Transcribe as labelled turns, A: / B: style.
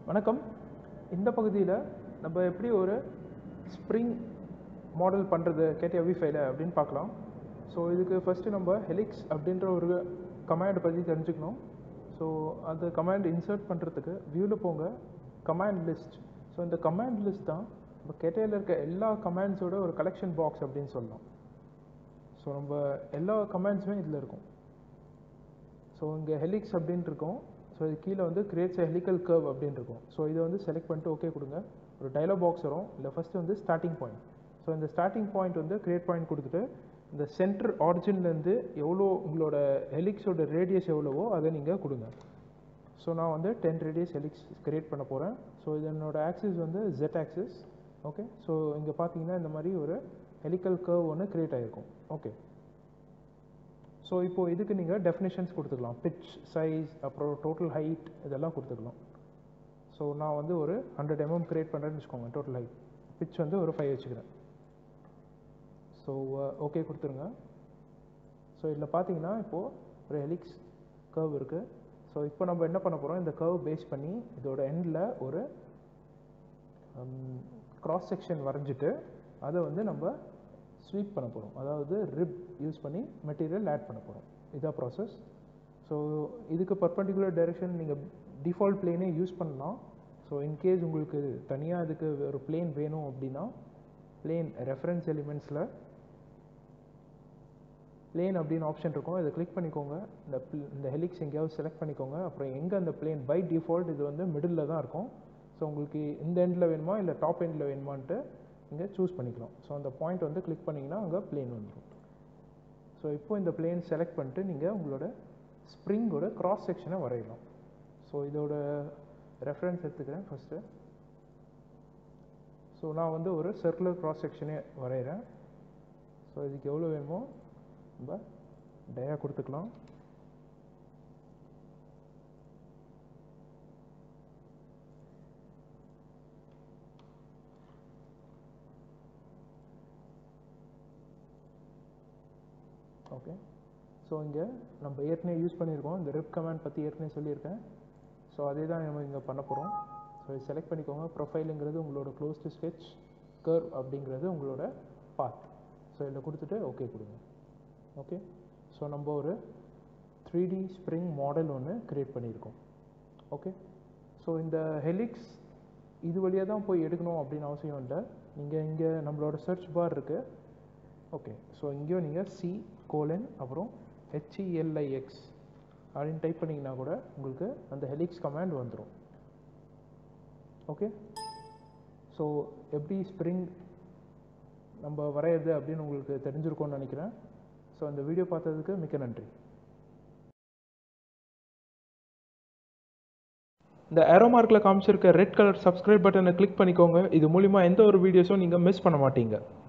A: வணக்கம் இந்த பகுதியில் நம்ம எப்படி ஒரு ஸ்ப்ரிங் மாடல் பண்ணுறது கேடிஆ வி ஃபைல அப்படின்னு பார்க்கலாம் ஸோ இதுக்கு ஃபஸ்ட்டு நம்ம ஹெலிக்ஸ் அப்படின்ற ஒரு கமாண்ட் பற்றி தெரிஞ்சுக்கணும் ஸோ அந்த கமாண்ட் இன்சர்ட் பண்ணுறதுக்கு வியூவில் போங்க கமாண்ட் லிஸ்ட் ஸோ இந்த கமாண்ட் லிஸ்ட் தான் நம்ம கேடிஆவில் இருக்க எல்லா கமாண்ட்ஸோட ஒரு கலெக்ஷன் பாக்ஸ் அப்படின்னு சொல்லலாம் ஸோ நம்ம எல்லா கமாண்ட்ஸுமே இதில் இருக்கும் ஸோ இங்கே ஹெலிக்ஸ் அப்படின்ட்டு இருக்கும் ஸோ இது கீழே வந்து கிரியேட்ஸ் a helical curve அப்படின்னு இருக்கும் ஸோ இதை வந்து செலக்ட் பண்ணிட்டு ஓகே கொடுங்க ஒரு டயலாக் பாக்ஸ் வரும் இல்லை ஃபஸ்ட்டு வந்து ஸ்டார்டிங் பாயிண்ட் ஸோ இந்த ஸ்டார்டிங் பாயிண்ட் வந்து கிரியேட் பாயிண்ட் கொடுத்துட்டு இந்த சென்டர் ஆரிஜின்லேருந்து எவ்வளோ உங்களோட ஹெலிக்ஸோட ரேடியஸ் எவ்வளவோ அதை நீங்கள் கொடுங்க ஸோ நான் வந்து டென் ரேடியஸ் ஹெலிக்ஸ் கிரியேட் பண்ண போகிறேன் ஸோ இது என்னோட ஆக்சிஸ் வந்து ஜெட் ஆக்சிஸ் ஓகே ஸோ இங்கே பார்த்தீங்கன்னா இந்த மாதிரி ஒரு ஹெலிக்கல் கர்வ் ஒன்று கிரியேட் ஆகிருக்கும் ஓகே ஸோ இப்போ இதுக்கு நீங்கள் டெஃபினேஷன்ஸ் கொடுத்துக்கலாம் பிட்ச் சைஸ் அப்புறம் டோட்டல் ஹைட் இதெல்லாம் கொடுத்துக்கலாம் ஸோ நான் வந்து ஒரு ஹண்ட்ரட் எம்எம் கிரியேட் பண்ணுறேன்னு வச்சுக்கோங்க டோட்டல் ஹைட் பிட்ச் வந்து ஒரு ஃபைவ் வச்சுக்கிறேன் ஸோ ஓகே கொடுத்துருங்க ஸோ இதில் பார்த்தீங்கன்னா இப்போது ஒரு ஹெலிக்ஸ் கர்வ் இருக்குது ஸோ இப்போ நம்ம என்ன பண்ண போகிறோம் இந்த கர்வ் பேஸ் பண்ணி இதோட எண்டில் ஒரு கிராஸ் செக்ஷன் வரைஞ்சிட்டு அதை வந்து நம்ம ஸ்வீப் பண்ண போகிறோம் அதாவது ரிப் யூஸ் பண்ணி மெட்டீரியல் ஆட் பண்ண போகிறோம் இதான் ப்ராசஸ் ஸோ இதுக்கு பர்பண்டிகுலர் டைரெக்ஷன் நீங்கள் டிஃபால்ட் பிளேனே யூஸ் பண்ணலாம் ஸோ இன்கேஸ் உங்களுக்கு தனியாக இதுக்கு ஒரு பிளேன் வேணும் அப்படின்னா பிளேன் ரெஃபரன்ஸ் எலிமெண்ட்ஸில் பிளேன் அப்படின்னு ஆப்ஷன் இருக்கும் இதை கிளிக் பண்ணிக்கோங்க இந்த pl- இந்த ஹெலிக்ஸ் எங்கேயாவது செலக்ட் பண்ணிக்கோங்க அப்புறம் எங்கே அந்த பிளேன் பை டிஃபால்ட் இது வந்து மிடில் தான் இருக்கும் ஸோ உங்களுக்கு இந்த எண்டில் வேணுமா இல்லை டாப் எண்டில் வேணுமான்ட்டு இங்கே சூஸ் பண்ணிக்கலாம் ஸோ அந்த பாயிண்ட் வந்து கிளிக் பண்ணிங்கன்னா அங்கே பிளேன் வந்துடும் ஸோ இப்போ இந்த பிளேன் செலக்ட் பண்ணிட்டு நீங்கள் உங்களோட ஸ்ப்ரிங்கோட கிராஸ் செக்ஷனை வரையலாம் ஸோ இதோட ரெஃபரன்ஸ் எடுத்துக்கிறேன் ஃபஸ்ட்டு ஸோ நான் வந்து ஒரு சர்க்குலர் கிராஸ் செக்ஷனே வரைகிறேன் ஸோ இதுக்கு எவ்வளோ வேணுமோ நம்ம டயா கொடுத்துக்கலாம் ஓகே ஸோ இங்கே நம்ம ஏற்கனவே யூஸ் பண்ணியிருக்கோம் இந்த ரிப் கமாண்ட் பற்றி ஏற்கனவே சொல்லியிருக்கேன் ஸோ அதே தான் நம்ம இங்கே பண்ண போகிறோம் ஸோ இது செலக்ட் பண்ணிக்கோங்க ப்ரொஃபைலுங்கிறது உங்களோட க்ளோஸ் டு ஸ்கெச் கர்வ் அப்படிங்கிறது உங்களோட பாத் ஸோ இதில் கொடுத்துட்டு ஓகே கொடுங்க ஓகே ஸோ நம்ம ஒரு த்ரீ டி ஸ்ப்ரிங் மாடல் ஒன்று க்ரியேட் பண்ணியிருக்கோம் ஓகே ஸோ இந்த ஹெலிக்ஸ் இது வழியாக தான் போய் எடுக்கணும் அப்படின்னு அவசியம் இல்லை நீங்கள் இங்கே நம்மளோட சர்ச் பார் இருக்குது ஓகே ஸோ இங்கேயும் நீங்கள் சி கோலன் அப்புறம் ஹெச்இஎல்ஐஎக்ஸ் அப்படின்னு டைப் பண்ணிங்கன்னா கூட உங்களுக்கு அந்த ஹெலிக்ஸ் கமாண்ட் வந்துடும் ஓகே ஸோ எப்படி ஸ்ப்ரிங் நம்ம வரையிறது அப்படின்னு உங்களுக்கு தெரிஞ்சிருக்கும்னு நினைக்கிறேன் ஸோ அந்த வீடியோ பார்த்ததுக்கு மிக்க நன்றி இந்த ஏரோ மார்க்கில் காமிச்சிருக்க ரெட் கலர் சப்ஸ்கிரைப் பட்டனை கிளிக் பண்ணிக்கோங்க இது மூலிமா எந்த ஒரு வீடியோஸும் நீங்கள் மிஸ் பண்ண மாட்டீங்க